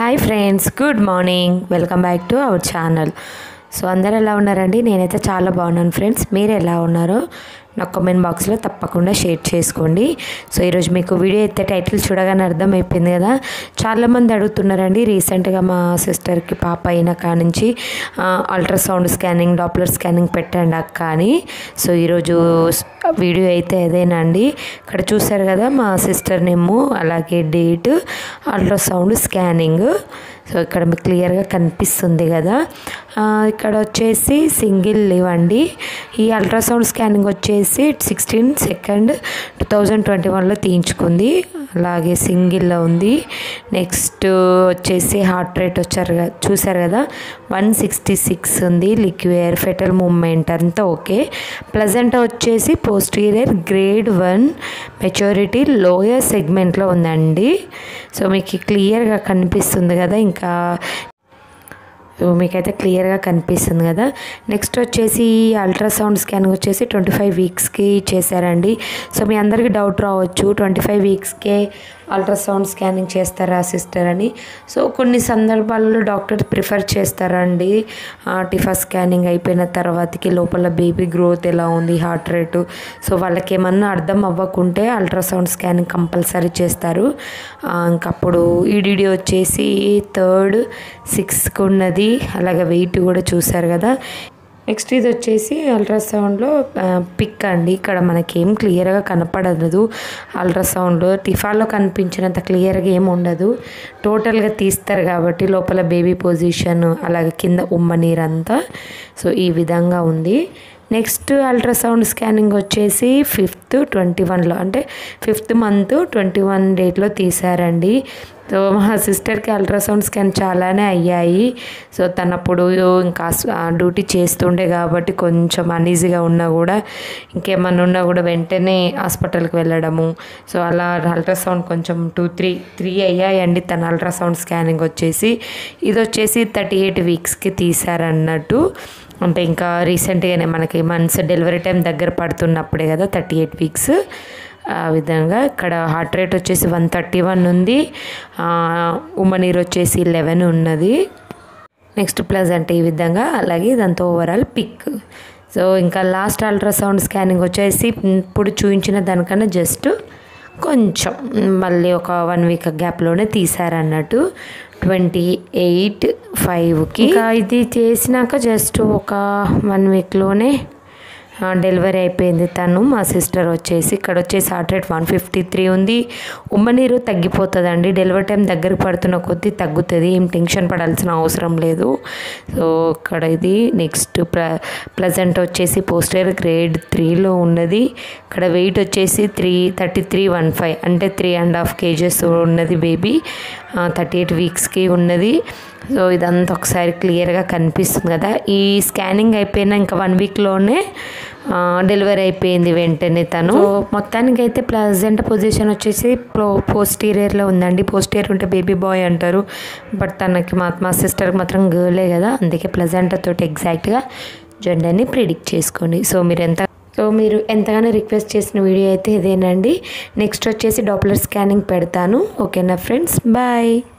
hi friends good morning welcome back to our channel so అందరు ఎలా ఉన్నారండి నేనైతే చాలా బాగున్నాను ఫ్రెండ్స్ మీరు ఎలా ఉన్నారో నా కామెంట్ బాక్స్లో తప్పకుండా షేర్ చేసుకోండి సో ఈరోజు మీకు వీడియో అయితే టైటిల్ చూడగానే అర్థమైపోయింది కదా చాలామంది అడుగుతున్నారండి రీసెంట్గా మా సిస్టర్కి పాప అయిన కానుంచి అల్ట్రాసౌండ్ స్కానింగ్ డాప్లర్ స్కానింగ్ పెట్టండి అక్క అని సో ఈరోజు వీడియో అయితే అదేనండి ఇక్కడ చూసారు కదా మా సిస్టర్ నేము అలాగే డేట్ అల్ట్రాసౌండ్ స్కానింగ్ సో ఇక్కడ మీకు క్లియర్గా కనిపిస్తుంది కదా ఆ, ఇక్కడ వచ్చేసి సింగిల్ లివ్ అండి ఈ అల్ట్రాసౌండ్ స్కానింగ్ వచ్చేసి sixteen second two thousand twenty వన్లో తీయించుకుంది అలాగే సింగిల్లో ఉంది నెక్స్ట్ వచ్చేసి హార్ట్ రేట్ వచ్చారు కదా చూసారు కదా వన్ సిక్స్టీ సిక్స్ ఉంది లిక్వియర్ ఫెటల్ మూమెంట్ అంతా ఓకే ప్లజెంట్ వచ్చేసి posterior grade one maturity lower సెగ్మెంట్లో ఉందండి సో మీకు క్లియర్గా కనిపిస్తుంది కదా ఇంకా సో మీకైతే క్లియర్గా కనిపిస్తుంది కదా నెక్స్ట్ వచ్చేసి అల్ట్రాసౌండ్ స్కానింగ్ వచ్చేసి ట్వంటీ ఫైవ్ వీక్స్కి చేశారండి సో మీ అందరికీ డౌట్ రావచ్చు ట్వంటీ ఫైవ్ వీక్స్కే అల్ట్రాసౌండ్ స్కానింగ్ చేస్తారా సిస్టర్ అని సో కొన్ని సందర్భాల్లో డాక్టర్ ప్రిఫర్ చేస్తారండి ఆ, టిఫా స్కానింగ్ అయిపోయిన తర్వాతకి లోపల బేబీ గ్రోత్ ఎలా ఉంది హార్ట్ రేటు సో వాళ్ళకి ఏమన్నా అర్థం అవ్వకుంటే అల్ట్రాసౌండ్ స్కానింగ్ కంపల్సరీ చేస్తారు ఆ, ఇంకప్పుడు ఈడీడీ వచ్చేసి థర్డ్ సిక్స్కి ఉన్నది అలాగే వెయిట్ కూడా చూసారు కదా నెక్స్ట్ ఇది వచ్చేసి అల్ట్రాసౌండ్లో పిక్ అండి ఇక్కడ మనకేం క్లియర్గా కనపడదు అల్ట్రాసౌండ్లో టిఫాలో కనిపించినంత క్లియర్గా ఏం ఉండదు టోటల్గా తీస్తారు కాబట్టి లోపల బేబీ పొజిషన్ అలాగే కింద ఉమ్మ నీరంతా సో ఈ విధంగా ఉంది నెక్స్ట్ అల్ట్రాసౌండ్ స్కానింగ్ వచ్చేసి ఫిఫ్త్ ట్వంటీ వన్లో అంటే ఫిఫ్త్ మంత్ ట్వంటీ వన్ డేట్లో తీశారండి సో మా సిస్టర్కి అల్ట్రాసౌండ్ స్కాన్ చాలానే అయ్యాయి సో తనప్పుడు ఇంకా డ్యూటీ చేస్తుండే కాబట్టి కొంచెం అనీజీగా ఉన్నా కూడా ఇంకేమన్నా ఉన్నా కూడా వెంటనే హాస్పిటల్కి వెళ్ళడము సో అలా అల్ట్రాసౌండ్ కొంచెం టూ త్రీ త్రీ అయ్యాయండి తన అల్ట్రాసౌండ్ స్కానింగ్ వచ్చేసి ఇది వచ్చేసి థర్టీ ఎయిట్ వీక్స్కి తీశారన్నట్టు అంటే ఇంకా రీసెంట్గానే మనకి మంత్స్ డెలివరీ టైం దగ్గర పడుతున్నప్పుడే కదా థర్టీ ఎయిట్ వీక్స్ ఆ విధంగా ఇక్కడ హార్ట్ రేట్ వచ్చేసి వన్ థర్టీ వన్ ఉంది ఉమ్మనీరు వచ్చేసి లెవెన్ ఉన్నది నెక్స్ట్ ప్లస్ అంటే ఈ విధంగా అలాగే దాంతో ఓవరాల్ పిక్ సో ఇంకా లాస్ట్ అల్ట్రాసౌండ్ స్కానింగ్ వచ్చేసి ఇప్పుడు చూపించిన దానికన్నా జస్ట్ కొంచెం మళ్ళీ ఒక వన్ వీక్ గ్యాప్లోనే తీసారన్నట్టు ట్వంటీ ఎయిట్ ఫైవ్కి ఇంకా ఇది చేసినాక జస్ట్ ఒక వన్ వీక్లోనే డెలివరీ అయిపోయింది తను మా సిస్టర్ వచ్చేసి ఇక్కడ వచ్చేసి heart rate one fifty three ఉంది ఉమ్మనీరు తగ్గిపోతుందండి డెలివరీ టైం దగ్గర పడుతున్న కొద్దీ తగ్గుతుంది ఏం టెన్షన్ పడాల్సిన అవసరం లేదు సో ఇక్కడ ఇది నెక్స్ట్ ప్ల ప్లజెంట్ వచ్చేసి పోస్టర్ గ్రేడ్ త్రీలో ఉన్నది ఇక్కడ వెయిట్ వచ్చేసి three thirty three one five అంటే త్రీ అండ్ హాఫ్ కేజెస్ ఉన్నది బేబీ థర్టీ ఎయిట్ వీక్స్కి ఉన్నది సో ఇదంతా ఒకసారి క్లియర్గా కనిపిస్తుంది కదా ఈ స్కానింగ్ అయిపోయిన ఇంకా వన్ వీక్లోనే డెలివరీ అయిపోయింది వెంటనే తను సో మొత్తానికి అయితే ప్లజెంట్ పొజిషన్ వచ్చేసి ప్రో పోస్టీరియర్లో ఉందండి పోస్టీరియర్ ఉంటే బేబీ బాయ్ అంటారు బట్ తనకి మా మా సిస్టర్కి మాత్రం గర్లే కదా అందుకే ప్లజెంట్ తోటి ఎగ్జాక్ట్గా జెండర్ని ప్రిడిక్ట్ చేసుకోండి సో మీరు ఎంత సో మీరు ఎంతగానో రిక్వెస్ట్ చేసిన వీడియో అయితే ఇదేనండి నెక్స్ట్ వచ్చేసి డాప్లర్ స్కానింగ్ పెడతాను ఓకేనా ఫ్రెండ్స్ బాయ్